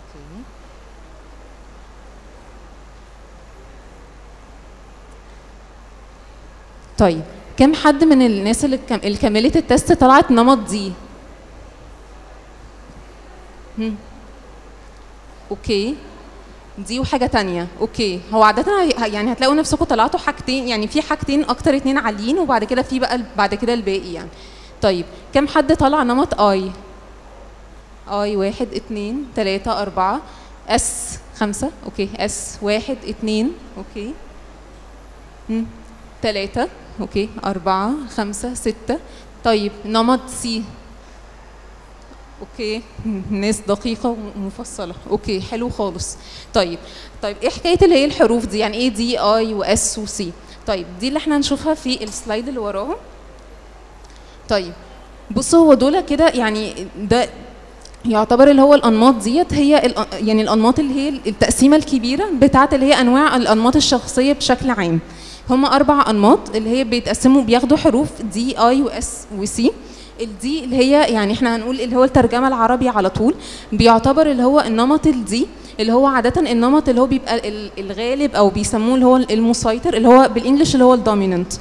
اوكي طيب كم حد من الناس اللي كم- اللي كملت التست طلعت نمط دي هم. اوكي دي وحاجه تانية اوكي هو عاده هي- يعني هتلاقوا نفسكم طلعتوا حاجتين يعني في حاجتين اكتر اتنين عاليين وبعد كده في بقى ال- بعد كده الباقي يعني طيب كم حد طلع نمط اي اي واحد اتنين تلاتة اربعة اس خمسة اوكي اس واحد اتنين اوكي مم. تلاتة اوكي اربعة خمسة ستة طيب نمط سي اوكي ناس دقيقة ومفصلة اوكي حلو خالص طيب طيب ايه حكاية اللي هي الحروف دي يعني ايه دي اي واس وسي طيب دي اللي احنا هنشوفها في السلايد اللي وراها طيب بصوا هو دول كده يعني ده يعتبر اللي هو الانماط ديت هي الأ- يعني الانماط اللي هي التقسيمه الكبيره بتاعت اللي هي انواع الانماط الشخصيه بشكل عام هم اربع انماط اللي هي بيتقسموا بياخدوا حروف دي اي واس وسي الدي اللي هي يعني احنا هنقول اللي هو الترجمه العربي على طول بيعتبر اللي هو النمط الدي اللي هو عاده النمط اللي هو بيبقى ال- الغالب او بيسموه اللي هو المسيطر اللي هو بالانجلش اللي هو الدوميننت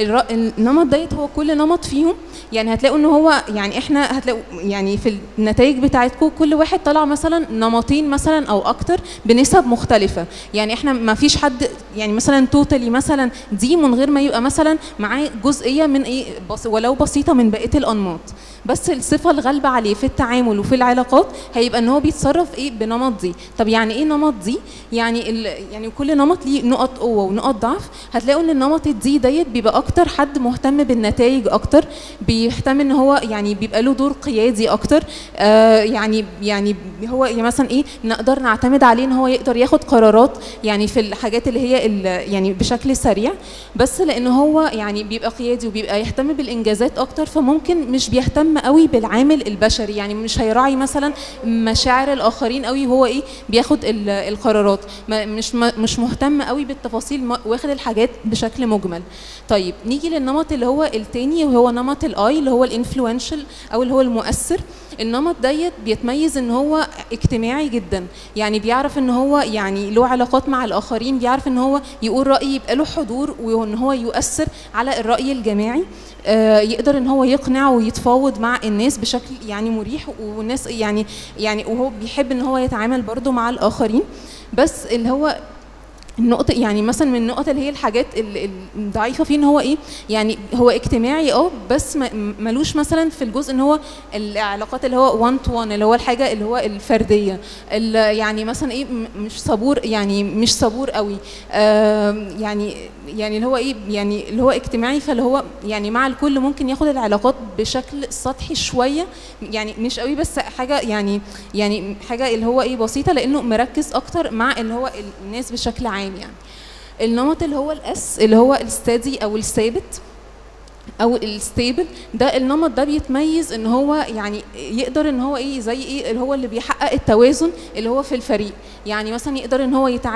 النمط ديت هو كل نمط فيهم يعني هتلاقوا ان هو يعني احنا هتلاقوا يعني في النتائج بتاعتكم كل واحد طلع مثلا نمطين مثلا او اكتر بنسب مختلفه يعني احنا ما فيش حد يعني مثلا توتالي مثلا دي من غير ما يبقى مثلا معاه جزئيه من ايه بس ولو بسيطه من بقيه الانماط بس الصفه الغالبه عليه في التعامل وفي العلاقات هيبقى ان هو بيتصرف ايه بنمط دي طب يعني ايه نمط دي يعني ال يعني كل نمط ليه نقط قوه ونقط ضعف هتلاقوا ان النمط الدي ديت بيبقى اكتر حد مهتم بالنتائج اكتر بيهتم ان هو يعني بيبقى له دور قيادي اكتر آه يعني يعني هو يعني مثلا ايه نقدر نعتمد عليه ان هو يقدر ياخد قرارات يعني في الحاجات اللي هي ال- يعني بشكل سريع بس لان هو يعني بيبقى قيادي وبيبقى يهتم بالانجازات اكتر فممكن مش بيهتم قوي بالعامل البشري يعني مش هيراعي مثلا مشاعر الاخرين قوي وهو ايه بياخد ال- القرارات ما- مش ما- مش مهتم قوي بالتفاصيل ما- واخد الحاجات بشكل مجمل طيب نيجي للنمط اللي هو التاني وهو نمط الاي اللي هو الانفلونشال او اللي هو المؤثر النمط ديت بيتميز ان هو اجتماعي جدا يعني بيعرف ان هو يعني له علاقات مع الاخرين بيعرف ان هو يقول راي يبقى له حضور وان هو يؤثر على الراي الجماعي آه، يقدر ان هو يقنع ويتفاوض مع الناس بشكل يعني مريح والناس يعني يعني وهو بيحب ان هو يتعامل برضه مع الاخرين بس اللي هو النقطة يعني مثلا من النقط اللي هي الحاجات ال- ال- الضعيفة فيه ان هو ايه يعني هو اجتماعي اه بس ما- ملوش مثلا في الجزء ان هو العلاقات اللي هو 1 تو 1 اللي هو الحاجة اللي هو الفردية ال- يعني مثلا ايه م- مش صبور يعني مش صبور قوي آم، يعني يعني اللي هو ايه يعني اللي هو اجتماعي فاللي هو يعني مع الكل ممكن ياخد العلاقات بشكل سطحي شوية يعني مش قوي بس حاجة يعني يعني حاجة اللي هو ايه بسيطة لانه مركز اكتر مع اللي هو الناس بشكل عام يعني النمط اللي هو الاس اللي هو الستادي او الثابت او الستيبل ده النمط ده بيتميز ان هو يعني يقدر ان هو ايه زي ايه اللي هو اللي بيحقق التوازن اللي هو في الفريق يعني مثلا يقدر ان هو يتعامل